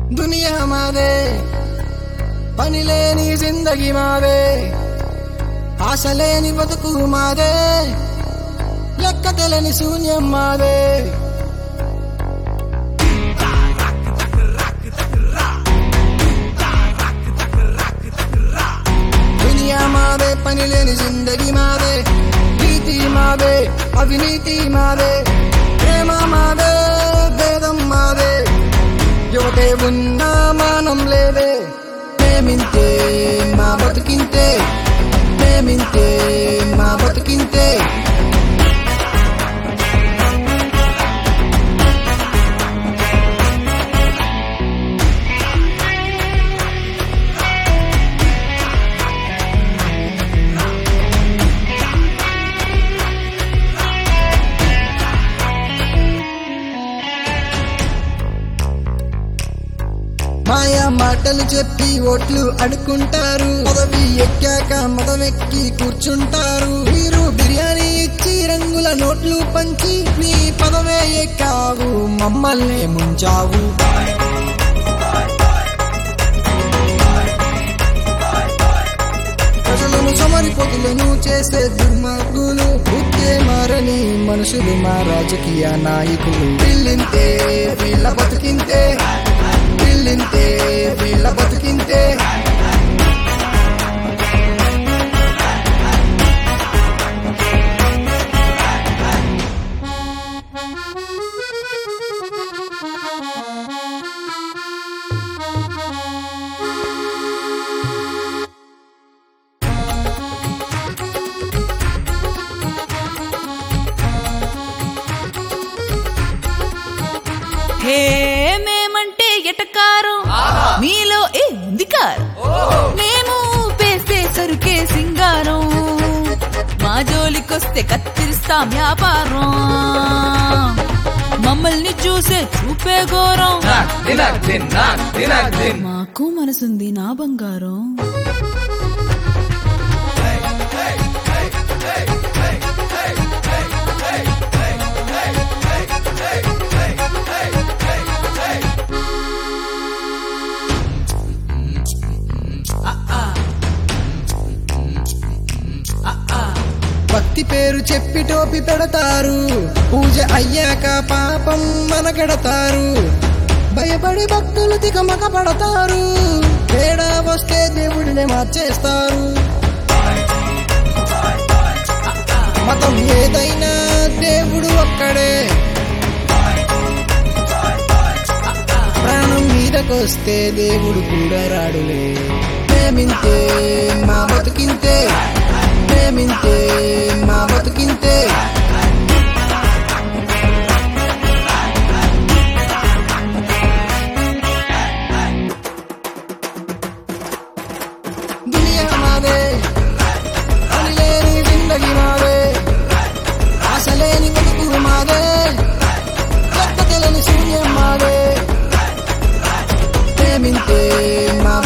దునియా మాదే పనిలేని జిందగి మాదే ఆశలేని బతుకు మాదే లెక్క తెలని శూన్యం మాదే దునియా మాదే పనిలేని జిందగి మాదే నీతి మాదే అవినీతి మాదే ప్రేమ మాదే భేదం మాదే యువతే ఉన్నా మానం లేదే ప్రేమింతే మా బతుకింతే ప్రేమింతే మా బతుకింతే మాయా మాటలు చెప్పి ఓట్లు అడుకుంటారు పదవి ఎక్కాక మదవెక్కి కూర్చుంటారు మీరు బిర్యానీ ఇచ్చి రంగుల నోట్లు పంచి నీ పదవే ఎక్కావు మమ్మల్ని ముంచావు ప్రజలను సమరిపోతులను చేసే దుర్మార్గులు బుద్ధే మారని మనుషులు మా రాజకీయ నాయకులు పిల్లింతే వీళ్ళ బతుకింతే పిల్లింతే వీళ్ళ బతుకింతే హే మేమంటే ఎటకారం మీలో ఏ ఉంది కారం మేము పేసే సరుకే సింగారం మా జోలికొస్తే కత్తిరిస్తాం వ్యాపారం మమ్మల్ని చూసే చూపే ఘోరం మాకు మనసుంది నా బంగారం భక్తి పేరు చెప్పి టోపి పెడతారు పూజ అయ్యాక పాపం మనకెడతారు భయపడి భక్తులు తికమక పడతారు తేడా వస్తే దేవుడినే మార్చేస్తారు మతం ఏదైనా దేవుడు ఒక్కడే ప్రాణం మీదకొస్తే దేవుడు కూడా రాడులే ప్రేమింతే మా బతుకింతే ప్రేమింతే మా బతుకింతే దునియా మాదే పనిలేని జిందగి మాదే ఆశలేని బతుకు మాదే లెక్క తెలని శూన్యం మాదే ప్రేమింతే మా